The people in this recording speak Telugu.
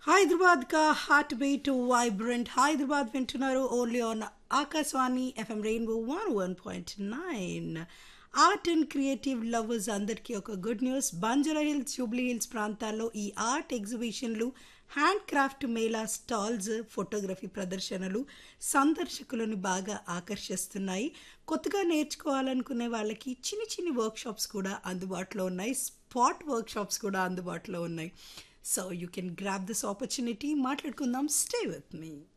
హైదరాబాద్ కా హార్ట్ బీట్ వైబ్రెంట్ హైదరాబాద్ వింటున్నారు only on Akashvani FM rainbow one one point nine art and creative lovers అందరికీ ఒక గుడ్ న్యూస్ బంజారా హిల్స్ జూబ్లీ హిల్స్ ప్రాంతాల్లో ఈ ఆర్ట్ ఎగ్జిబిషన్లు handcraft mela stalls photography ప్రదర్శనలు సందర్శకులను బాగా ఆకర్షిస్తున్నాయి కొత్తగా నేర్చుకోవాలనుకునే వాళ్ళకి చిన్ని చిన్ని వర్క్షాప్స్ కూడా అందుబాటులో ఉన్నాయి స్పాట్ వర్క్షాప్స్ కూడా అందుబాటులో ఉన్నాయి so you can grab this opportunity మాట్లాడుకుందాం స్టే విత్ మీ